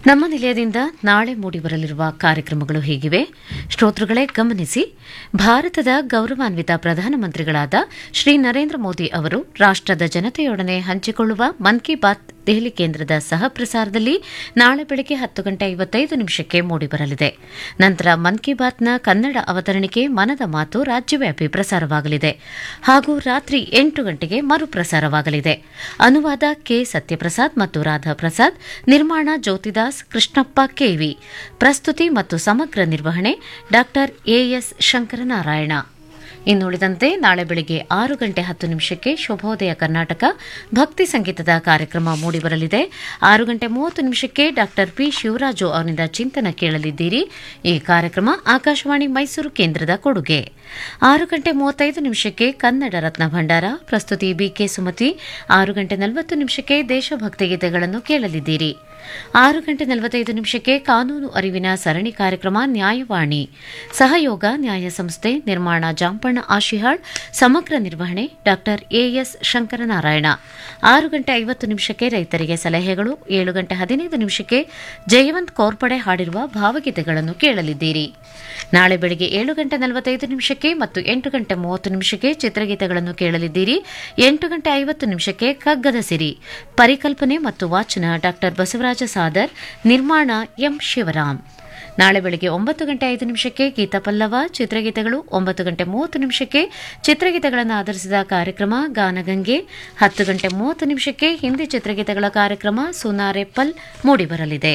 ನಮ್ಮ ನಿಲಯದಿಂದ ನಾಳೆ ಮೂಡಿಬರಲಿರುವ ಕಾರ್ಯಕ್ರಮಗಳು ಹೀಗಿವೆ ಶ್ರೋತೃಗಳೇ ಗಮನಿಸಿ ಭಾರತದ ಗೌರವಾನ್ವಿತ ಪ್ರಧಾನಮಂತ್ರಿಗಳಾದ ಶ್ರೀ ನರೇಂದ್ರ ಮೋದಿ ಅವರು ರಾಷ್ಟದ ಜನತೆಯೊಡನೆ ಹಂಚಿಕೊಳ್ಳುವ ಮನ್ ಕಿ ಬಾತ್ ದೆಹಲಿ ಕೇಂದ್ರದ ಸಹ ಪ್ರಸಾರದಲ್ಲಿ ನಾಳೆ ಬೆಳಗ್ಗೆ ಹತ್ತು ಗಂಟೆ ಐವತ್ತೈದು ನಿಮಿಷಕ್ಕೆ ಮೂಡಿಬರಲಿದೆ ನಂತರ ಮನ್ ಕಿ ಬಾತ್ನ ಕನ್ನಡ ಅವತರಣಿಕೆ ಮನದ ಮಾತು ರಾಜ್ಯವ್ಯಾಪಿ ಪ್ರಸಾರವಾಗಲಿದೆ ಹಾಗೂ ರಾತ್ರಿ ಎಂಟು ಗಂಟೆಗೆ ಮರುಪ್ರಸಾರವಾಗಲಿದೆ ಅನುವಾದ ಕೆ ಸತ್ಯಪ್ರಸಾದ್ ಮತ್ತು ರಾಧಾ ಪ್ರಸಾದ್ ನಿರ್ಮಾಣ ಜ್ಯೋತಿದಾಸ್ ಕೃಷ್ಣಪ್ಪ ಕೆವಿ ಪ್ರಸ್ತುತಿ ಮತ್ತು ಸಮಗ್ರ ನಿರ್ವಹಣೆ ಡಾ ಎಎಸ್ ಶಂಕರನಾರಾಯಣ ಇನ್ನುಳಿದಂತೆ ನಾಳೆ ಬೆಳಗ್ಗೆ ಆರು ಗಂಟೆ ಹತ್ತು ನಿಮಿಷಕ್ಕೆ ಶುಭೋದಯ ಕರ್ನಾಟಕ ಭಕ್ತಿ ಸಂಗೀತದ ಕಾರ್ಯಕ್ರಮ ಮೂಡಿಬರಲಿದೆ ಆರು ಗಂಟೆ ಮೂವತ್ತು ನಿಮಿಷಕ್ಕೆ ಡಾ ಪಿ ಶಿವರಾಜು ಅವರಿಂದ ಚಿಂತನ ಕೇಳಲಿದ್ದೀರಿ ಈ ಕಾರ್ಯಕ್ರಮ ಆಕಾಶವಾಣಿ ಮೈಸೂರು ಕೇಂದ್ರದ ಕೊಡುಗೆ ಆರು ಗಂಟೆ ಮೂವತ್ತೈದು ನಿಮಿಷಕ್ಕೆ ಕನ್ನಡ ರತ್ನ ಭಂಡಾರ ಪ್ರಸ್ತುತಿ ಬಿಕೆ ಸುಮತಿ ಆರು ಗಂಟೆ ನಲವತ್ತು ನಿಮಿಷಕ್ಕೆ ದೇಶಭಕ್ತಿ ಗೀತೆಗಳನ್ನು ಕೇಳಲಿದ್ದೀರಿ ಆರು ಗಂಟೆ ನಲವತ್ತೈದು ನಿಮಿಷಕ್ಕೆ ಕಾನೂನು ಅರಿವಿನ ಸರಣಿ ಕಾರ್ಯಕ್ರಮ ನ್ಯಾಯವಾಣಿ ಸಹಯೋಗ ನ್ಯಾಯ ಸಂಸ್ಥೆ ನಿರ್ಮಾಣ ಜಾಂಪಣ್ಣ ಆಶಿಹಾಳ್ ಸಮಗ್ರ ನಿರ್ವಹಣೆ ಡಾ ಎಎಸ್ ಶಂಕರನಾರಾಯಣ ಆರು ಗಂಟೆ ಐವತ್ತು ನಿಮಿಷಕ್ಕೆ ರೈತರಿಗೆ ಸಲಹೆಗಳು ಏಳು ಗಂಟೆ ಹದಿನೈದು ನಿಮಿಷಕ್ಕೆ ಜಯವಂತ್ ಕೋರ್ಪಡೆ ಹಾಡಿರುವ ಭಾವಗೀತೆಗಳನ್ನು ಕೇಳಲಿದ್ದೀರಿ ನಾಳೆ ಬೆಳಗ್ಗೆ ಏಳು ಗಂಟೆ ನಲವತ್ತೈದು ನಿಮಿಷಕ್ಕೆ ಮತ್ತು ಎಂಟು ಗಂಟೆ ಮೂವತ್ತು ನಿಮಿಷಕ್ಕೆ ಚಿತ್ರಗೀತೆಗಳನ್ನು ಕೇಳಲಿದ್ದೀರಿ ಎಂಟು ಗಂಟೆ ಐವತ್ತು ನಿಮಿಷಕ್ಕೆ ಕಗ್ಗದ ಸಿರಿ ಪರಿಕಲ್ಪನೆ ಮತ್ತು ವಾಚನ ಡಾ ಬಸವರಾಜ ಸಾದರ್ ನಿರ್ಮಾಣ ಎಂ ಶಿವರಾಮ್ ನಾಳೆ ಬೆಳಗ್ಗೆ ಒಂಬತ್ತು ಗಂಟೆ ಐದು ನಿಮಿಷಕ್ಕೆ ಗೀತಾ ಪಲ್ಲವ ಚಿತ್ರಗೀತೆಗಳು ಒಂಬತ್ತು ಗಂಟೆ ಮೂವತ್ತು ನಿಮಿಷಕ್ಕೆ ಚಿತ್ರಗೀತೆಗಳನ್ನು ಆಧರಿಸಿದ ಕಾರ್ಯಕ್ರಮ ಗಾನಗಂಗೆ ಹತ್ತು ಗಂಟೆ ಮೂವತ್ತು ನಿಮಿಷಕ್ಕೆ ಹಿಂದಿ ಚಿತ್ರಗೀತೆಗಳ ಕಾರ್ಯಕ್ರಮ ಸುನಾರೆಪ್ಪಲ್ ಮೂಡಿಬರಲಿದೆ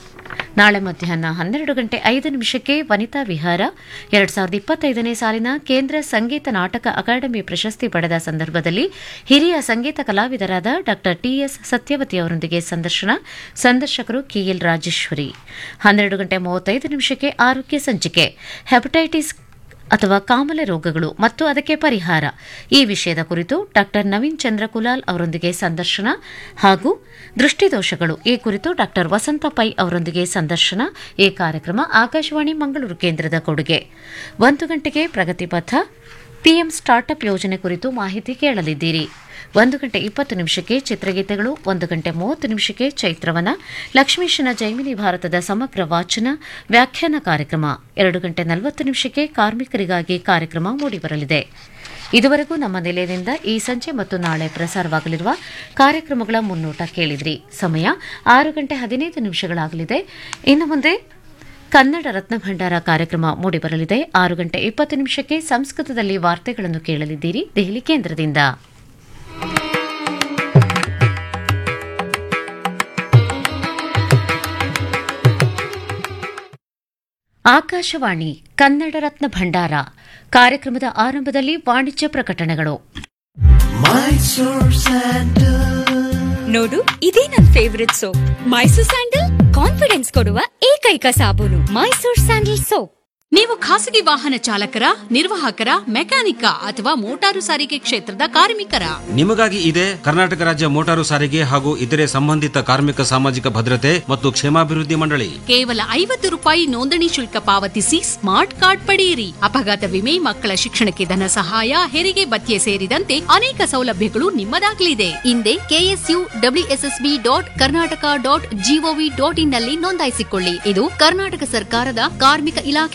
ನಾಳೆ ಮಧ್ಯಾಹ್ನ ಹನ್ನೆರಡು ಗಂಟೆ ಐದು ನಿಮಿಷಕ್ಕೆ ವನಿತಾ ವಿಹಾರ ಎರಡ್ ಸಾವಿರದ ಇಪ್ಪತ್ತೈದನೇ ಸಾಲಿನ ಕೇಂದ್ರ ಸಂಗೀತ ನಾಟಕ ಅಕಾಡೆಮಿ ಪ್ರಶಸ್ತಿ ಪಡೆದ ಸಂದರ್ಭದಲ್ಲಿ ಹಿರಿಯ ಸಂಗೀತ ಕಲಾವಿದರಾದ ಡಾ ಟಿಎಸ್ ಸತ್ಯವತಿ ಅವರೊಂದಿಗೆ ಸಂದರ್ಶನ ಸಂದರ್ಶಕರು ಕೆಎಲ್ ರಾಜೇಶ್ವರಿ ಹನ್ನೆರಡು ಗಂಟೆ ಮೂವತ್ತೈದು ನಿಮಿಷಕ್ಕೆ ಆರೋಗ್ಯ ಸಂಚಿಕೆ ಹೆಪಟೈಟಿಸ್ ಅಥವಾ ಕಾಮಲೆ ರೋಗಗಳು ಮತ್ತು ಅದಕ್ಕೆ ಪರಿಹಾರ ಈ ವಿಷಯದ ಕುರಿತು ಡಾ ನವೀನ್ ಚಂದ್ರ ಕುಲಾಲ್ ಅವರೊಂದಿಗೆ ಸಂದರ್ಶನ ಹಾಗೂ ದೃಷ್ಟಿದೋಷಗಳು ಈ ಕುರಿತು ಡಾ ವಸಂತ ಪೈ ಅವರೊಂದಿಗೆ ಸಂದರ್ಶನ ಈ ಕಾರ್ಯಕ್ರಮ ಆಕಾಶವಾಣಿ ಮಂಗಳೂರು ಕೇಂದ್ರದ ಕೊಡುಗೆ ಒಂದು ಗಂಟೆಗೆ ಪ್ರಗತಿಪಥ ಪಿಎಂ ಸ್ಟಾರ್ಟ್ಅಪ್ ಯೋಜನೆ ಕುರಿತು ಮಾಹಿತಿ ಕೇಳಲಿದ್ದೀರಿ ಒಂದು ಗಂಟೆ ಇಪ್ಪತ್ತು ನಿಮಿಷಕ್ಕೆ ಚಿತ್ರಗೀತೆಗಳು ಒಂದು ಗಂಟೆ ಮೂವತ್ತು ನಿಮಿಷಕ್ಕೆ ಚೈತ್ರವನ ಲಕ್ಷ್ಮೀಶನ ಜೈಮಿನಿ ಭಾರತದ ಸಮಗ್ರ ವಾಚನ ವ್ಯಾಖ್ಯಾನ ಕಾರ್ಯಕ್ರಮ ಎರಡು ಗಂಟೆ ನಲವತ್ತು ನಿಮಿಷಕ್ಕೆ ಕಾರ್ಮಿಕರಿಗಾಗಿ ಕಾರ್ಯಕ್ರಮ ಮೂಡಿಬರಲಿದೆ ಇದುವರೆಗೂ ನಮ್ಮ ನಿಲಯದಿಂದ ಈ ಸಂಜೆ ಮತ್ತು ನಾಳೆ ಪ್ರಸಾರವಾಗಲಿರುವ ಕಾರ್ಯಕ್ರಮಗಳ ಮುನ್ನೋಟ ಕೇಳಿದ್ರಿ ಸಮಯ ಆರು ಗಂಟೆ ಹದಿನೈದು ನಿಮಿಷಗಳಾಗಲಿದೆ ಇನ್ನು ಮುಂದೆ ಕನ್ನಡ ರತ್ನ ಭಂಡಾರ ಕಾರ್ಯಕ್ರಮ ಮೂಡಿಬರಲಿದೆ ಆರು ಗಂಟೆ ಇಪ್ಪತ್ತು ನಿಮಿಷಕ್ಕೆ ಸಂಸ್ಕೃತದಲ್ಲಿ ವಾರ್ತೆಗಳನ್ನು ಕೇಳಲಿದ್ದೀರಿ ದೆಹಲಿ ಕೇಂದ್ರದಿಂದ ಆಕಾಶವಾಣಿ ಕನ್ನಡ ರತ್ನ ಭಂಡಾರ ಕಾರ್ಯಕ್ರಮದ ಆರಂಭದಲ್ಲಿ ವಾಣಿಜ್ಯ ಪ್ರಕಟಣೆಗಳು ನೋಡು ಇದೇ ನನ್ favourite soap Mysore sandal confidence ಕೊಡುವ ಏಕೈಕ ಸಾಬೂನು ಮೈಸೂರ್ ಸ್ಯಾಂಡಲ್ ಸೋಪ್ ನೀವು ಖಾಸಗಿ ವಾಹನ ಚಾಲಕರ ನಿರ್ವಾಹಕರ ಮೆಕ್ಯಾನಿಕ ಅಥವಾ ಮೋಟಾರು ಸಾರಿಗೆ ಕ್ಷೇತ್ರದ ಕಾರ್ಮಿಕರ ನಿಮಗಾಗಿ ಇದೆ ಕರ್ನಾಟಕ ರಾಜ್ಯ ಮೋಟಾರು ಸಾರಿಗೆ ಹಾಗೂ ಇತರೆ ಸಂಬಂಧಿತ ಕಾರ್ಮಿಕ ಸಾಮಾಜಿಕ ಭದ್ರತೆ ಮತ್ತು ಕ್ಷೇಮಾಭಿವೃದ್ಧಿ ಮಂಡಳಿ ಕೇವಲ ಐವತ್ತು ರೂಪಾಯಿ ನೋಂದಣಿ ಶುಲ್ಕ ಪಾವತಿಸಿ ಸ್ಮಾರ್ಟ್ ಕಾರ್ಡ್ ಪಡೆಯಿರಿ ಅಪಘಾತ ವಿಮೆ ಮಕ್ಕಳ ಶಿಕ್ಷಣಕ್ಕೆ ಧನ ಸಹಾಯ ಹೆರಿಗೆ ಭತ್ಯೆ ಸೇರಿದಂತೆ ಅನೇಕ ಸೌಲಭ್ಯಗಳು ನಿಮ್ಮದಾಗಲಿದೆ ಹಿಂದೆ KSU WSSB dot Karnataka dot GOV dot in ನಲ್ಲಿ ನೋಂದಾಯಿಸಿಕೊಳ್ಳಿ ಇದು ಕರ್ನಾಟಕ ಸರ್ಕಾರದ ಕಾರ್ಮಿಕ ಇಲಾಖೆ